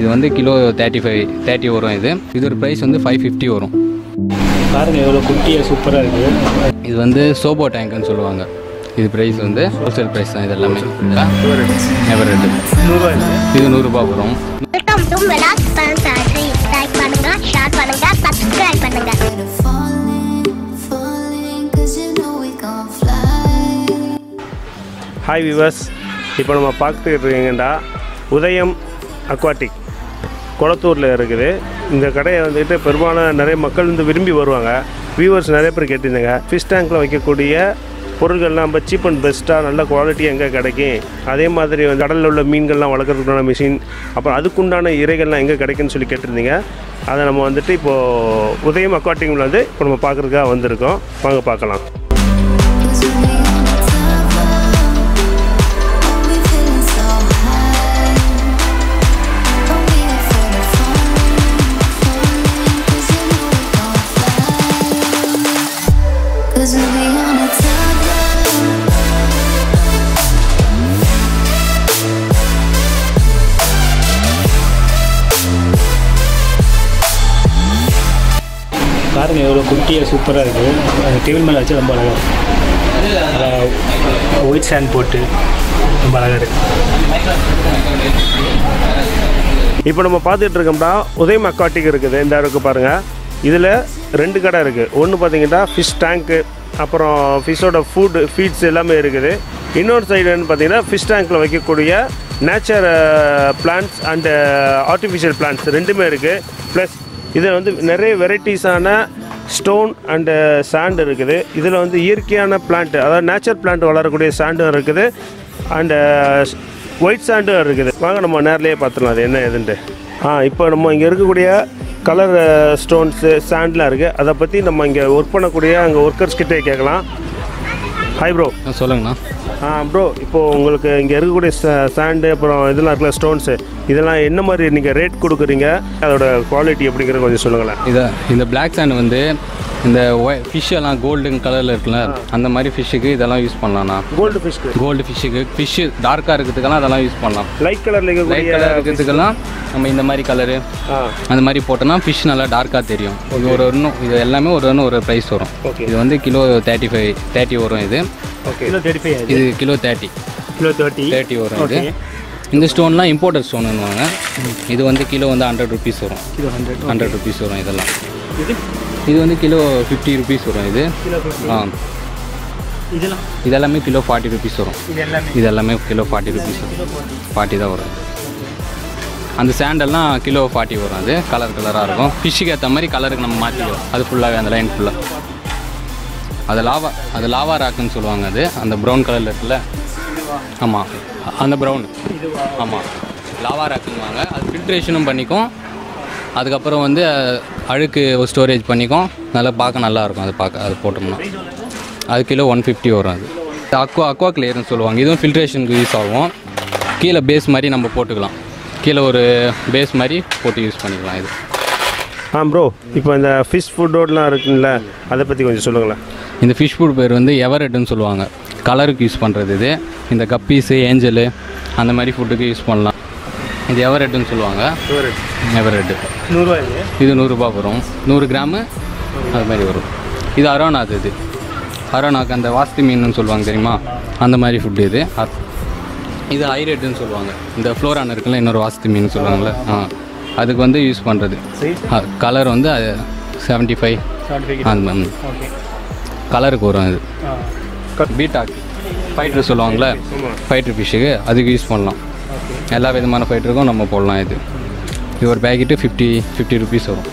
இது வந்து kilo thirty five thirty வரும் இது இதோட ப்ரைஸ் வந்து ஃபைவ் ஃபிஃப்டி வரும் பாருங்க எவ்வளோ குட்டியாக சூப்பராக இருக்குது இது வந்து சோபோ டேங்க்னு சொல்லுவாங்க இது ப்ரைஸ் வந்து ஹோல்சேல் ப்ரைஸ் தான் இது எல்லாமே எவர் ரெட்டு நூறுரூவா இருக்குது இது நூறுரூபா வரும் welcome to Vilas fancy like பண்ணுங்க ஷேர் பண்ணுங்க சப்ஸ்கிரைப் பண்ணுங்க Falling, falling, cause you know we gon' fly. Hi viewers இப்போ நம்ம பார்த்துக்கிட்டு இருக்கீங்கடா உதயம் அக்வாட்டிக் குளத்தூரில் இருக்குது இந்த கடையை வந்துட்டு பெரும்பாலும் நிறைய மக்கள் வந்து விரும்பி வருவாங்க வியூவர்ஸ் நிறைய பேர் கேட்டிருந்தாங்க ஃபிஷ் டேங்க்கில் வைக்கக்கூடிய பொருட்கள்லாம் நம்ம சீப் அண்ட் பெஸ்ட்டாக நல்ல குவாலிட்டி எங்கே கிடைக்கும் அதே மாதிரி வந்து கடலில் உள்ள மீன்கள்லாம் வளர்க்குறதுக்குண்டான மிஷின் அப்புறம் அதுக்குண்டான இறைகள்லாம் எங்கே கிடைக்குன்னு சொல்லி கேட்டிருந்தீங்க அதை நம்ம வந்துட்டு இப்போது உதயம் அக்வாட்டிக்கில் வந்து இப்போ நம்ம பார்க்குறதுக்காக வந்திருக்கோம் வாங்க பார்க்கலாம் Cause when we on the top oh, we feeling so high. Don't be afraid of falling, falling, cause you know we gon' fly. Cause when we on the top பாருங்க எவ்வளோ குட்டியாக சூப்பராக இருக்குது அந்த டேபிள் மேலே வச்சு ரொம்ப அழகாக இருக்குது ஒயிட் சாண்ட் போட்டு ரொம்ப அழகாக இருக்குது இப்போ நம்ம பார்த்துட்டு இருக்கோம்னா உதயம் அக்வாட்டிக் இருக்குது இந்த இருக்கு பாருங்கள் இதில் ரெண்டு கடை இருக்குது ஒன்று பார்த்தீங்கன்னா ஃபிஷ் டேங்க்கு அப்புறம் ஃபிஷ்ஷோட ஃபுட் ஃபீட்ஸ் எல்லாமே இருக்குது இன்னொரு சைடுன்னு பார்த்தீங்கன்னா ஃபிஷ் டேங்க்கில் வைக்கக்கூடிய nature plants and artificial plants ரெண்டுமே இருக்குது ப்ளஸ் இதில் வந்து நிறைய வெரைட்டிஸான ஸ்டோன் அண்டு சாண்ட் இருக்குது இதில் வந்து இயற்கையான பிளான்ட் அதாவது நேச்சர் பிளான்ட் வளரக்கூடிய சாண்டும் இருக்குது அண்டு ஒயிட் சாண்டும் இருக்குது வாங்க நம்ம நேர்லேயே பார்த்துடலாம் அது என்ன ஏதுன்ட்டு ஆ இப்போ நம்ம இங்கே இருக்கக்கூடிய கலர் ஸ்டோன்ஸு சாண்ட்லாம் இருக்குது அதை பற்றி நம்ம இங்கே ஒர்க் பண்ணக்கூடிய அங்கே ஒர்க்கர்ஸ் கிட்டே கேட்கலாம் ஹாய் ப்ரோ ஆ, சொல்லுங்கண்ணா ஆ ப்ரோ இப்போது உங்களுக்கு இங்கே இருக்கக்கூடிய சாண்டு அப்புறம் இதெல்லாம் இருக்குல்ல ஸ்டோன்ஸு இதெல்லாம் என்ன மாதிரி நீங்கள் ரேட் கொடுக்குறீங்க அதோட குவாலிட்டி எப்படிங்கிறது கொஞ்சம் சொல்லுங்களேன் இதை இந்த பிளாக் சாண்ட் வந்து இந்த ஃபிஷ் எல்லாம் கோல்டன் கலரில் இருக்குல்ல அந்த மாதிரி ஃபிஷ்ஷுக்கு இதெல்லாம் யூஸ் பண்ணலாம்ண்ணா கோல்டு ஃபிஷ்க்கு கோல்டு ஃபிஷ்ஷுக்கு ஃபிஷ்ஷு டார்க்காக இருக்கிறதுக்கெல்லாம் அதெல்லாம் யூஸ் பண்ணலாம் லைட் கலரில் லைட் இருக்கக்கூடிய கலர் இருக்கிறதுக்கெல்லாம் நம்ம இந்த மாதிரி கலரு ஆ அந்த மாதிரி போட்டோம்னா ஃபிஷ் நல்லா டார்க்காக தெரியும் இது ஒரு இன்னும் இது எல்லாமே ஒரு இன்னும் ஒரு ப்ரைஸ் வரும் Okay. இது வந்து கிலோ தேர்ட்டி ஃபைவ் தேர்ட்டி வரும் இது ஓகே கிலோ தேர்ட்டி ஃபைவ் இது kilo thirty kilo thirty thirty வரும் இது ஓகே இந்த ஸ்டோன்லாம் இம்போர்ட்டட் ஸ்டோனுன்னுவாங்க இது வந்து கிலோ வந்து ஹண்ட்ரட் ருபீஸ் வரும் கிலோ ஹண்ட்ரட் ஹண்ட்ரட் ருபீஸ் வரும் இதெல்லாம் இது இது வந்து கிலோ ஃபிஃப்டி ருபீஸ் வரும் இது கிலோ ஆ இதெல்லாம் இதெல்லாமே கிலோ ஃபார்ட்டி ருபீஸ் வரும் இது எல்லாமே இது எல்லாமே கிலோ ஃபார்ட்டி ருபீஸ் ஃபார்ட்டி தான் வரும் அந்த சாண்டல்லாம் கிலோ ஃபார்ட்டி வரும் அது கலர் கலராக இருக்கும் ஃபிஷ்ஷுக்கு ஏற்ற மாதிரி கலருக்கு நம்ம மாற்றிக்கலாம் அது ஃபுல்லாகவே அந்த லைன் ஃபுல்லாக அது லாவா அது லாவா ராக்குன்னு சொல்லுவாங்க அது அந்த ப்ரௌன் கலரில் இருக்குல்ல ஆமாம் அந்த ப்ரௌன் ஆமாம் லாவா ராக்குன்னுவாங்க அது ஃபில்ட்ரேஷனும் பண்ணிக்கும் அதுக்கப்புறம் வந்து அஹ், அழுக்கு ஸ்டோரேஜ் பண்ணிக்கும் நல்லா பார்க்க நல்லா இருக்கும் அது பார்க்க அது போட்டோம்னா அது கிலோ ஒன் ஃபிஃப்டி வரும் அது அக்வா அக்வா கிளியர்னு சொல்லுவாங்க இதுவும் ஃபில்ட்ரேஷனுக்கு யூஸ் ஆகும் கீழே பேஸ் மாதிரி நம்ம போட்டுக்கலாம் கீழே ஒரு பேஸ் மாதிரி போட்டு யூஸ் பண்ணிக்கலாம் இது ஆ ப்ரோ இப்போ இந்த ஃபிஷ் ஃபுட்டோடலாம் இருக்குங்கள அதை பற்றி கொஞ்சம் சொல்லுங்களேன் இந்த ஃபிஷ் ஃபுட் பேர் வந்து எவரெட்டுன்னு சொல்லுவாங்க கலருக்கு யூஸ் பண்ணுறது இது இந்த கப்பீஸு ஏஞ்சலு அந்த மாதிரி ஃபுட்டுக்கு யூஸ் பண்ணலாம் இது எவரெட்டுன்னு சொல்லுவாங்க எவரெட்டு நூறுரூவா இது இது நூறுரூபா வரும் நூறு கிராமு அது மாதிரி வரும் இது அரோனாத் இது அரோனாக்கு அந்த வாஸ்தி மீன் சொல்லுவாங்க தெரியுமா அந்த மாதிரி ஃபுட்டு இது அ- இது ஹைரேட்டுன்னு சொல்லுவாங்க இந்த ஃப்ளோரான் இருக்குல்ல இன்னொரு வாஸ்தி மீன் சொல்லுவாங்கள்ல ஆ அதுக்கு வந்து யூஸ் பண்ணுறது கலர் வந்து செவன்ட்டி ஃபைவ் செவன்ட்டி ஃபைவ் அந்த மாதிரி ஓகே கலருக்கு வரும் இது ஆ பீட்டாக் ஃபைட்ரு சொல்லுவாங்கள்ல ஃபைட்ரு ஃபிஷ்ஷுக்கு அதுக்கு யூஸ் பண்ணலாம் எல்லா விதமான ஃபைட்டருக்கும் நம்ம போடலாம் இது இது ஒரு பேக்கெட்டு ஃபிஃப்டி ஃபிஃப்டி ருபீஸ் வரும்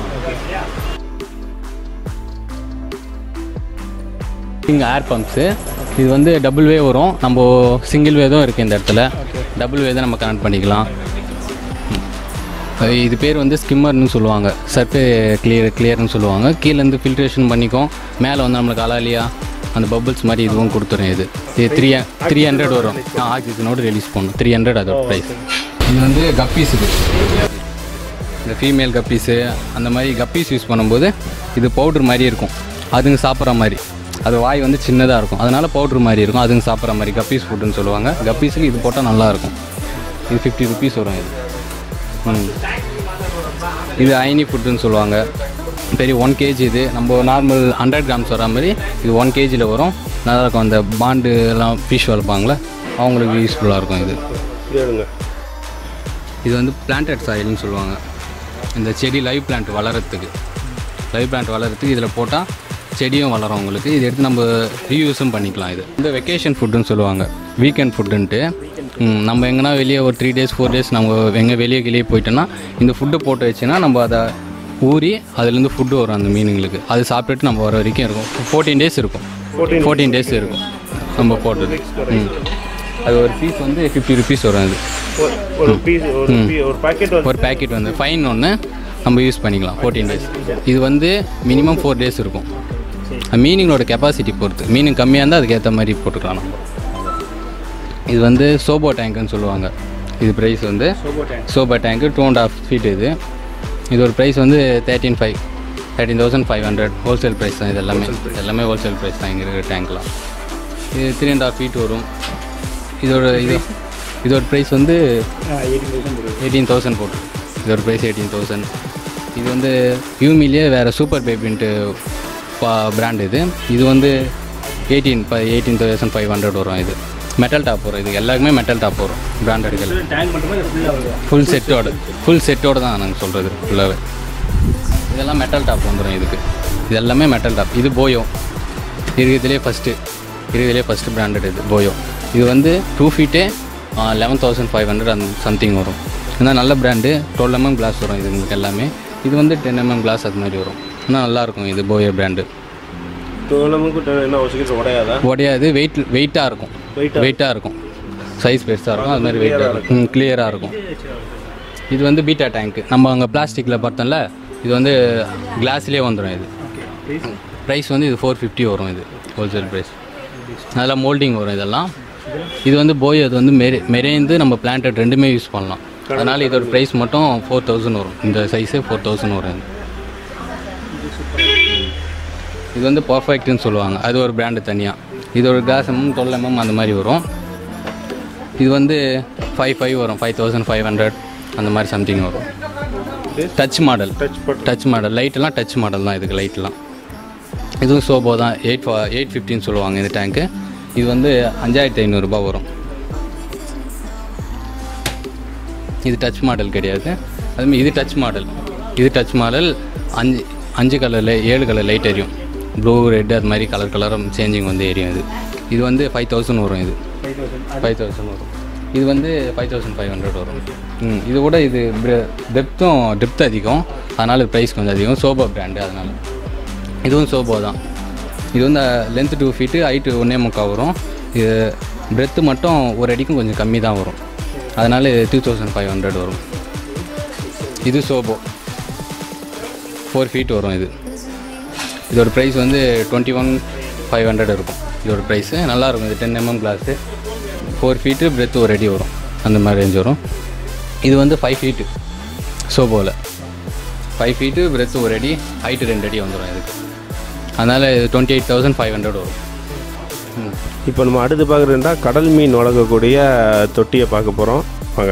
இங்கே ஏர் பம்ப்ஸு இது வந்து டபுள் வே வரும் நம்ம சிங்கிள் வே தான் இருக்குது இந்த இடத்துல டபுள் வே தான் நம்ம கனெக்ட் பண்ணிக்கலாம் ம். அது இது பேர் வந்து ஸ்கிம்மர்னு சொல்லுவாங்க சர்ஃபே கிளியர் கிளியர்னு சொல்லுவாங்க கீழேருந்து ஃபில்ட்ரேஷன் பண்ணிக்கும் மேலே வந்து நம்மளுக்கு அலாலியா அந்த பபிள்ஸ் மாதிரி இதுவும் கொடுத்துரும் இது இது த்ரீ த்ரீ ஹண்ட்ரட் வரும் ஆக்சிஜனோடு ரிலீஸ் பண்ணும் த்ரீ ஹண்ட்ரட் அதோட ப்ரைஸ் இது வந்து கப்பீஸுக்கு இந்த ஃபீமேல் கப்பீஸு அந்த மாதிரி கப்பீஸ் யூஸ் பண்ணும்போது இது பவுட்ரு மாதிரி இருக்கும் அதுங்க சாப்பிட்ற மாதிரி அது வாய் வந்து சின்னதாக இருக்கும் அதனால பவுட்ரு மாதிரி இருக்கும் அதுங்க சாப்பிட்ற மாதிரி கப்பீஸ் ஃபுட்டுன்னு சொல்லுவாங்க கப்பீஸுக்கு இது போட்டால் நல்லாயிருக்கும் இது ஃபிஃப்டி ருபீஸ் வரும் இது ம் இது ஐனி ஃபுட்டுன்னு சொல்லுவாங்க பெரிய ஒன் கேஜி இது நம்ம நார்மல் ஹண்ட்ரட் கிராம்ஸ் வர மாதிரி இது ஒன் கேஜியில் வரும் நல்லா இருக்கும் அந்த பாண்டு எல்லாம் ஃபிஷ் வளர்ப்பாங்களே அவங்களுக்கு யூஸ்ஃபுல்லாக இருக்கும் இது கேளுங்க இது வந்து பிளான்டட் சாயில்னு சொல்லுவாங்க இந்த செடி லைவ் பிளான்ட் வளர்கிறதுக்கு லைவ் பிளான்ட் வளர்கிறதுக்கு இதில் போட்டால் செடியும் வளரும் உங்களுக்கு இதை எடுத்து நம்ம ரீயூஸும் பண்ணிக்கலாம் இது இந்த வெக்கேஷன் ஃபுட்டுன்னு சொல்லுவாங்க வீக்கெண்ட் ஃபுட்டுன்ட்டு ம், நம்ம எங்கன்னா வெளியே ஒரு த்ரீ டேஸ் ஃபோர் டேஸ் நம்ம எங்கே வெளியே வெளியே போயிட்டோன்னா இந்த ஃபுட்டு போட்டு வச்சுன்னா நம்ம அதை ஊறி அதுலேருந்து ஃபுட்டு வரும் அந்த மீனுங்களுக்கு அது சாப்பிட்டுட்டு நம்ம வர வரைக்கும் இருக்கும் ஃபோர்டீன் டேஸ் இருக்கும் ஃபோர்டீன் டேஸ் இருக்கும் நம்ம போட்டது ம் அது ஒரு பீஸ் வந்து ஃபிஃப்டி ருபீஸ் வரும் அது ஒரு- ஒரு பீஸ் ஒரு பீ- ஒரு பாக்கெட் வந்து ஒரு பேக்கெட் வந்து ஃபைன் ஒன்று நம்ம யூஸ் பண்ணிக்கலாம் ஃபோர்டீன் டேஸ் இது வந்து மினிமம் ஃபோர் டேஸ் இருக்கும் மீனிங்களோட கெப்பாசிட்டி பொறுத்து மீனிங் கம்மியாக இருந்தால் அதுக்கேற்ற மாதிரி போட்டுக்கலாம் நம்ம இது வந்து சோபோ டேங்க்குன்னு சொல்லுவாங்க இது ப்ரைஸ் வந்து சோபோ டேங்க்கு டூ அண்ட் ஆஃப் ஃபீட் இது இது ஒரு ப்ரைஸ் வந்து thirteen five thirteen thousand five hundred wholesale price தான் இது எல்லாமே இது எல்லாமே ஹோல்சேல் ப்ரைஸ் தான் இங்கே இருக்கிற டேங்க்லாம் இது த்ரீ அண்ட் ஆஃப் ஃபீட் வரும் இதோட இது இதோட ப்ரைஸ் வந்து எயிட்டீன் தௌசண்ட் போட்டு இதோட ப்ரைஸ் எயிட்டீன் தௌசண்ட் இது வந்து யூமிலே வேறு சூப்பர் பேபின்ட்டு பா பிராண்ட் இது இது வந்து எயிட்டீன் இப்போ எயிட்டீன் தௌசண்ட் ஃபைவ் ஹண்ட்ரட் வரும் இது மெட்டல் டாப் வரும் இது எல்லாருக்குமே மெட்டல் டாப் வரும் பிராண்டடுகள் ஃபுல் செட்டோட ஃபுல் செட்டோட தான் நாங்கள் சொல்கிறது ஃபுல்லாகவே இதெல்லாம் மெட்டல் டாப் வந்துடும் இதுக்கு இது எல்லாமே மெட்டல் டாப் இது போயோ இருக்கிறதுலே ஃபஸ்ட்டு இருக்கிறதுலே ஃபஸ்ட்டு பிராண்டட் இது போயோ இது வந்து டூ ஃபீட்டே லெவன் தௌசண்ட் ஃபைவ் ஹண்ட்ரட் அந்த சம்திங் வரும் இன்னும் நல்ல பிராண்டு டுவெல் எம்எம் கிளாஸ் வரும் இது உங்களுக்கு எல்லாமே இது வந்து டென் எம்எம் கிளாஸ் அது மாதிரி வரும் இன்னும் நல்லாயிருக்கும் இது போயோ பிராண்டு நமக்கு என்ன ஒரு சீக்கிரம் உடையாதா உடையாது வெயிட் வெயிட்டாக இருக்கும் Weight ஆ வெயிட்டாக இருக்கும் சைஸ் பெருசாக இருக்கும் அது மாதிரி வெயிட்டாக இருக்கும் கிளியராக இருக்கும் இது வந்து பீட்டா டேங்க்கு நம்ம அங்கே பிளாஸ்டிக்கில் பார்த்தோம்ல இது வந்து கிளாஸ்லேயே வந்துடும் இது ப்ரைஸ் வந்து இது ஃபோர் ஃபிஃப்டி வரும் இது ஹோல்சேல் ப்ரைஸ் அதெல்லாம் மோல்டிங் வரும் இதெல்லாம் இது வந்து போய் அது வந்து மெரே மெரேந்து நம்ம பிளான்டட் ரெண்டுமே யூஸ் பண்ணலாம் அதனால் இதோட ப்ரைஸ் மட்டும் ஃபோர் தௌசண்ட் வரும் இந்த சைஸே ஃபோர் தௌசண்ட் வரும் இது. இது வந்து பர்ஃபெக்ட்னு சொல்லுவாங்க அது ஒரு பிராண்டு தனியாக இது ஒரு கிளாஸ் எம்எம் டுவெல் எம்எம் அந்த மாதிரி வரும் இது வந்து ஃபைவ் ஃபைவ் வரும் ஃபைவ் தௌசண்ட் ஃபைவ் ஹண்ட்ரட் அந்த மாதிரி சம்திங் வரும் touch model touch but touch model லைட்டெல்லாம் டச் மாடல் தான் இதுக்கு லைட்லாம் இதுவும் சோபோ தான் எயிட் எயிட் ஃபிஃப்டின்னு சொல்லுவாங்க இந்த டேங்க்கு இது வந்து அஞ்சாயிரத்தி ஐநூறுரூபா வரும் இது டச் மாடல் கிடையாது அதுமாதிரி இது டச் மாடல் இது டச் மாடல் அஞ்சு அஞ்சு கலரில் ஏழு கலர் லைட் எரியும் ப்ளூ ரெட் அது மாதிரி கலர் கலரும் சேஞ்சிங் வந்து எரியும் இது இது வந்து ஃபைவ் தௌசண்ட் வரும் இது ஃபைவ் தௌசண்ட் வரும் இது வந்து ஃபைவ் தௌசண்ட் ஃபைவ் ஹண்ட்ரட் வரும் ம் இது கூட இது டெப்த்தும் டெப்த் அதிகம் அதனால் ப்ரைஸ் கொஞ்சம் அதிகம் சோபோ பிராண்டு அதனால் இதுவும் சோபோ தான் இது வந்து லென்த் டூ ஃபீட்டு ஹைட்டு ஒன்றே முக்கால் வரும் இது பிரெத்து மட்டும் ஒரு அடிக்கும் கொஞ்சம் கம்மி தான் வரும் அதனால் டூ தௌசண்ட் ஃபைவ் ஹண்ட்ரட் வரும் இது சோபோ ஃபோர் ஃபீட் வரும் இது இதோட ப்ரைஸ் வந்து டுவெண்ட்டி ஒன் ஃபைவ் ஹண்ட்ரட் இருக்கும் இதோட ப்ரைஸு நல்லாயிருக்கும் இது ten mm glass four feet breadth ஒரு அடி வரும் அந்த மாதிரி ரேஞ்ச் வரும் இது வந்து ஃபைவ் ஃபீட்டு சோபோவில் ஃபைவ் ஃபீட்டு பிரெத் ஒரு அடி ஹைட்டு ரெண்டு அடி வந்துடும் இதுக்கு அதனால் இது twenty eight thousand five hundred வரும் ம். இப்போ நம்ம அடுத்து பார்க்குறதுனா கடல் மீன் வளர்க்கக்கூடிய தொட்டியை பார்க்க போகிறோம் வாங்க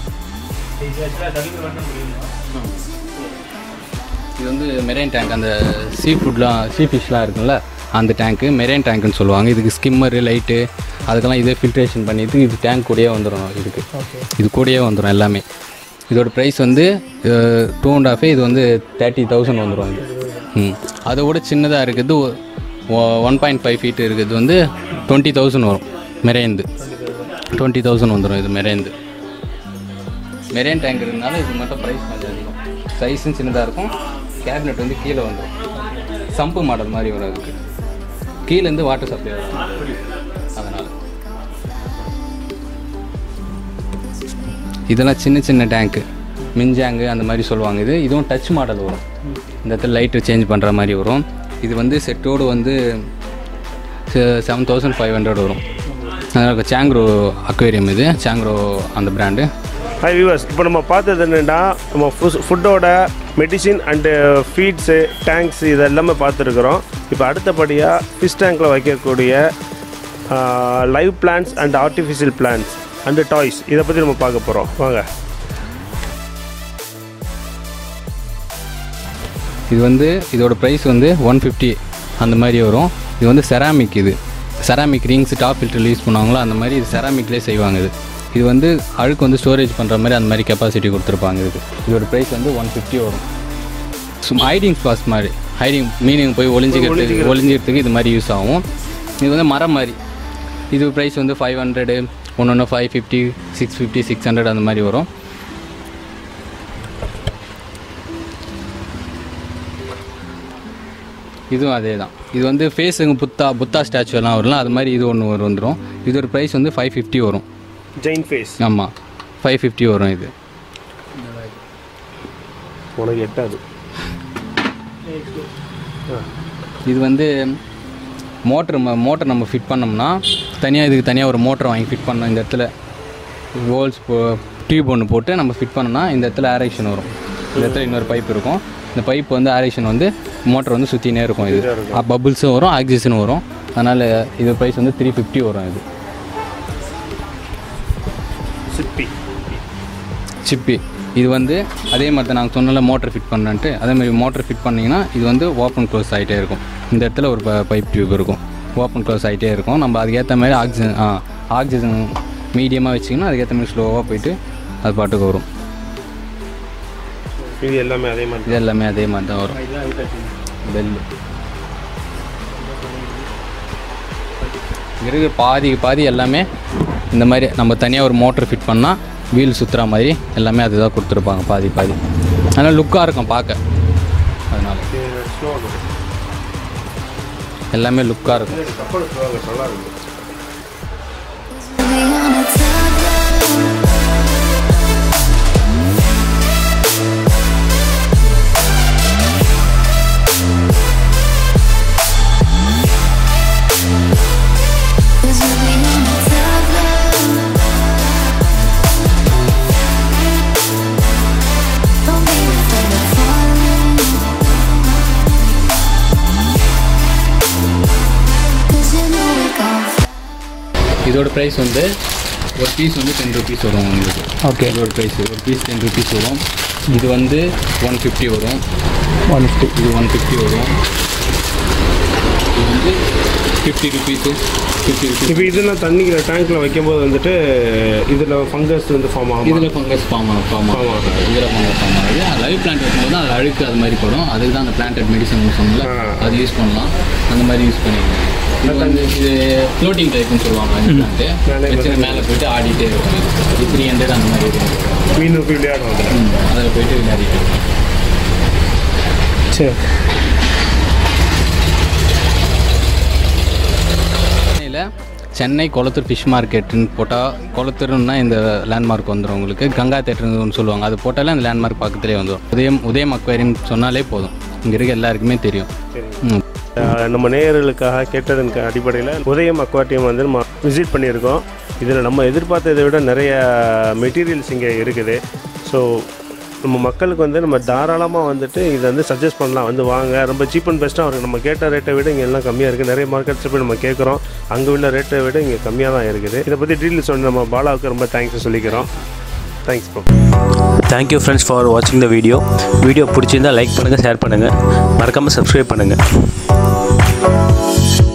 இது வந்து மெரைன் டேங்க் அந்த சீ ஃபுட்லாம் சீ ஃபிஷ்லாம் இருக்குல்ல அந்த டேங்க்கு மெரைன் டேங்க்னு சொல்லுவாங்க இதுக்கு ஸ்கிம்மரு லைட்டு அதுக்கெல்லாம் இதே ஃபில்ட்ரேஷன் பண்ணிட்டு இது டேங்க் கூடயே வந்துடும் இதுக்கு இது கூடயே வந்துடும் எல்லாமே இதோட ப்ரைஸ் வந்து டூ அண்ட் ஹாஃபே இது வந்து தேர்ட்டி தௌசண்ட் வந்துடும் இது ம் அதை விட சின்னதாக இருக்குது ஒன் பாயிண்ட் ஃபைவ் ஃபீட் இருக்குது வந்து டுவெண்ட்டி தௌசண்ட் வரும் மெரேந்து டுவெண்ட்டி தௌசண்ட் வந்துடும் இது மெரேந்து மெரேன் டேங்க் இருக்கிறதுனால இது மட்டும் ப்ரைஸ் கொஞ்சம் அதிகம் சைஸும் சின்னதாக இருக்கும் கேபினெட் வந்து கீழே வந்துடும் சம்பு மாடல் மாதிரி வரும் அதுக்கு கீழேருந்து வாட்டர் சப்ளை வரும் அதனால் இதெல்லாம் சின்ன சின்ன டேங்க்கு மின்ஜாங்கு அந்த மாதிரி சொல்லுவாங்க இது இதுவும் டச் மாடல் வரும் இந்த இடத்துல லைட்டு சேஞ்ச் பண்ணுற மாதிரி வரும் இது வந்து செட்டோடு வந்து செவன் தௌசண்ட் ஃபைவ் ஹண்ட்ரட் வரும் அதனால் சாங்க்ரோ அக்வேரியம் இது சாங்க்ரோ அந்த பிராண்டு ஹாய் வியூவர்ஸ் இப்போ நம்ம பார்த்தது என்னென்னா நம்ம ஃபுஸ் ஃபுட்டோட மெடிசின் அண்டு ஃபீட்ஸு டேங்க்ஸ் இது எல்லாமே பார்த்துருக்குறோம் இப்போ அடுத்தபடியாக ஃபிஷ் டேங்க்கில் வைக்கக்கூடிய live plants and artificial plants and toys இதை பற்றி நம்ம பார்க்க போகிறோம் வாங்க இது வந்து இதோட ப்ரைஸ் வந்து ஒன் ஃபிஃப்டி அந்த மாதிரி வரும் இது வந்து செராமிக் இது செராமிக் ரிங்ஸ் டாப் ஃபில்டரில் யூஸ் பண்ணுவாங்களோ அந்த மாதிரி இது செராமிக்லேயே செய்வாங்க இது இது வந்து அழுக்கு வந்து ஸ்டோரேஜ் பண்ணுற மாதிரி அந்த மாதிரி கெப்பாசிட்டி கொடுத்துருப்பாங்க இதுக்கு இதோட ப்ரைஸ் வந்து ஒன் ஃபிஃப்டி வரும் சும்மா ஹைடிங் ஸ்பாஸ் மாதிரி ஹைடிங் மீனிங் போய் ஒளிஞ்சிக்கிறதுக்கு ஒளிஞ்சிக்கிறதுக்கு இது மாதிரி யூஸ் ஆகும் இது வந்து மரம் மாதிரி இது ப்ரைஸ் வந்து ஃபைவ் ஹண்ட்ரடு ஒன்று ஒன்று five fifty six fifty six hundred அந்த மாதிரி வரும் இதுவும் அதே தான் இது வந்து ஃபேஸுங்க புத்தா புத்தா ஸ்டாச்சு எல்லாம் வரும்ல அது மாதிரி இது ஒன்று ஒரு வந்துடும் இதோட ப்ரைஸ் வந்து ஃபைவ் ஃபிஃப்டி வரும் ஜெயின் ஃபேஸ் ஆமாம் ஃபைவ் ஃபிஃப்டி வரும் இது உனக்கு எட்டாது இது வந்து மோட்ரு மோட்டர் நம்ம ஃபிட் பண்ணோம்னா தனியாக இதுக்கு தனியாக ஒரு மோட்டர் வாங்கி ஃபிட் பண்ணோம் இந்த இடத்துல ஹோல்ஸ் டியூப் ஒன்று போட்டு நம்ம ஃபிட் பண்ணோம்னா இந்த இடத்துல ஏரேஷன் வரும் இந்த இடத்துல இன்னொரு பைப் இருக்கும் இந்த பைப் வந்து ஏரேஷன் வந்து மோட்டர் வந்து சுற்றினே இருக்கும் இது பபுள்ஸும் வரும் ஆக்சிஜனும் வரும் அதனால் இது ப்ரைஸ் வந்து த்ரீ ஃபிஃப்டி வரும் இது சிப்பி சிப்பி இது வந்து அதே மாதிரி தான் நாங்கள் சொன்னல மோட்டர் ஃபிட் பண்ணன்ட்டு அதே மாதிரி மோட்டர் ஃபிட் பண்ணிங்கன்னா இது வந்து ஓப்பன் க்ளோஸ் ஆகிட்டே இருக்கும் இந்த இடத்துல ஒரு பைப் டியூப் இருக்கும் ஓப்பன் க்ளோஸ் ஆகிட்டே இருக்கும் நம்ம அதுக்கேற்ற மாதிரி ஆக்சிஜன் ஆ ஆக்சிஜன் மீடியமாக வச்சிங்கன்னா அதுக்கேற்ற மாதிரி ஸ்லோவாக போயிட்டு அது பாட்டுக்கு வரும் இது எல்லாமே அதே மாதிரி இது எல்லாமே அதே மாதிரி தான் வரும் பெல்லு இங்க இருக்கிற பாதி பாதி எல்லாமே இந்த மாதிரி நம்ம தனியாக ஒரு மோட்டர் ஃபிட் பண்ணால் வீல் சுற்றுற மாதிரி எல்லாமே அதுதான் கொடுத்துருப்பாங்க பாதி பாதி அதனால் லுக்காக இருக்கும் பார்க்க அதனால் எல்லாமே லுக்காக இருக்கும் We on a toddler. Cause we'll be on a toddler. Don't be afraid of falling. Cause you know we gon' fly. இதோட ப்ரைஸ் வந்து ஒரு பீஸ் வந்து டென் ருபீஸ் வரும் உங்களுக்கு ஓகே இதோட ப்ரைஸ் ஒரு பீஸ் டென் ருபீஸ் வரும் இது வந்து ஒன் ஃபிஃப்டி வரும் ஒன் ஃபிஃப்டி இது ஒன் ஃபிஃப்டி வரும் இது வந்து ஃபிஃப்டி ருபீஸு ஃபிஃப்டி ருபீஸ் இப்போ இதெல்லாம் தண்ணிக்கிற டேங்க்கில் வைக்கும்போது வந்துட்டு இதில் ஃபங்கஸ் வந்து ஃபார்ம் ஆகும் இதில் ஃபங்கஸ் ஃபார்ம் ஆகும் ஃபார்ம் Form ஆகும் ஆகும். இதில் ஃபங்கஸ் ஃபார்ம் ஆகுது லைவ் பிளான்ட் வைக்கும்போது தான் அது அழுக்கு அது மாதிரி படும் அதுக்கு தான் அந்த பிளான்டட் மெடிசன் சொன்னல ஆ. அது யூஸ் பண்ணலாம் அந்த மாதிரி யூஸ் பண்ணிக்கலாம் இது வந்து இது ஃப்ளோட்டிங் டைப்னு சொல்லுவாங்க இந்த பிளான்ட்டு மேலே வச்சு மேலே போயிட்டு ஆடிட்டே இருக்கும் இது த்ரீ ஹண்ட்ரட் அந்த மாதிரி இருக்கும் மீன் போய் விளையாடும் அதில் ம், அதில் போயிட்டு விளையாடிட்டு இருக்கும் சரி சென்னையில் சென்னை கொளத்தூர் ஃபிஷ் மார்க்கெட்டுன்னு போட்டால் கொளத்தூர்னா இந்த லேண்ட்மார்க் வந்துடும் உங்களுக்கு கங்கா தேட்டர்னு ஒன்று சொல்லுவாங்க அது போட்டாலே அந்த லேண்ட்மார்க் பக்கத்துலேயே வந்துடும் உதயம் உதயம் அக்வேரியம் சொன்னாலே போதும் இங்கே இருக்க எல்லாருக்குமே தெரியும் ம் அஹ் நம்ம நேயர்களுக்காக கேட்டதன் அடிப்படையில் உதயம் அக்வாட்டியம் வந்து நம்ம விசிட் பண்ணியிருக்கோம் இதில் நம்ம எதிர்பார்த்ததை விட நிறைய மெட்டீரியல்ஸ் இங்கே இருக்குது ஸோ நம்ம மக்களுக்கு வந்து நம்ம தாராளமாக வந்துட்டு இதை வந்து சஜஸ்ட் பண்ணலாம் வந்து வாங்க ரொம்ப சீப் அண்ட் பெஸ்ட்டாக இருக்குது நம்ம கேட்ட ரேட்டை விட இங்கே எல்லாம் கம்மியாக இருக்குது நிறைய மார்க்கெட்ஸில் போய் நம்ம கேட்குறோம் அங்கே உள்ள ரேட்டை விட இங்கே கம்மியாக தான் இருக்குது இதை பற்றி டீட்டெயில்ஸ் சொன்ன நம்ம பாலாவுக்கு ரொம்ப தேங்க்ஸ் சொல்லிக்கிறோம் thanks bro thank you friends for வாட்சிங் த வீடியோ வீடியோ பிடிச்சிருந்தா லைக் பண்ணுங்கள் ஷேர் பண்ணுங்கள் மறக்காமல் சப்ஸ்கிரைப் பண்ணுங்கள்